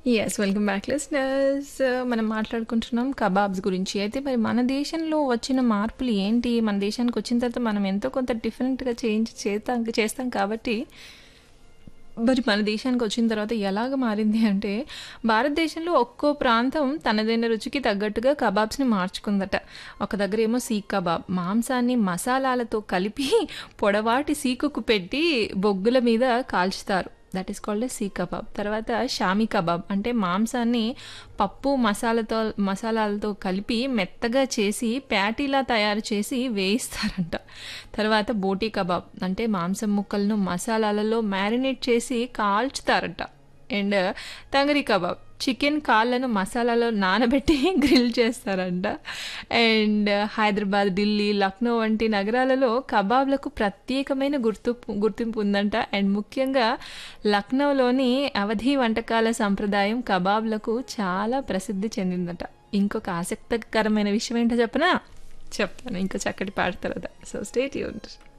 Yes. Welcome back లిస్టనర్స్. మనం మాట్లాడుకుంటున్నాం kebabs గురించి. అయితే మరి మన దేశంలో వచ్చిన మార్పులు ఏంటి? మన దేశానికొచ్చిన తర్వాత మనం ఎంతో కొంత డిఫరెంట్‌గా చేంజ్ చేతాం చేస్తాం కాబట్టి, మరి మన దేశానికొచ్చిన తర్వాత ఎలాగ మారింది అంటే, భారతదేశంలో ఒక్కో ప్రాంతం తనదైన రుచికి తగ్గట్టుగా కబాబ్స్‌ని మార్చుకుందట. ఒక దగ్గరేమో సీక్ కబాబ్. మాంసాన్ని మసాలాలతో కలిపి పొడవాటి సీకుకు పెట్టి బొగ్గుల మీద కాల్చుతారు. That is called a seekh kebab. తర్వాత షామీ కబాబ్ అంటే మాంసాన్ని పప్పు మసాలాతో మసాలాలతో కలిపి మెత్తగా చేసి ప్యాటీలా తయారు చేసి వేయిస్తారంట. తర్వాత బోటీ కబాబ్ అంటే మాంసం ముక్కలను మసాలాలలో మ్యారినేట్ చేసి కాల్చుతారట. అండ్ తంగరి కబాబ్ చికెన్ కాళ్ళను మసాలాలో నానబెట్టి గ్రిల్ చేస్తారంట. అండ్ హైదరాబాద్, ఢిల్లీ, లక్నో వంటి నగరాలలో కబాబ్‌లకు ప్రత్యేకమైన గుర్తుపు గుర్తింపు ఉందంట. అండ్ ముఖ్యంగా లక్నోలోని అవధీ వంటకాల సంప్రదాయం కబాబ్‌లకు చాలా ప్రసిద్ధి చెందిందట. ఇంకొక ఆసక్తికరమైన విషయం ఏంటో చెప్పనా? చెప్తాను ఇంకో చక్కటి పాట తర్వాత. So stay tuned.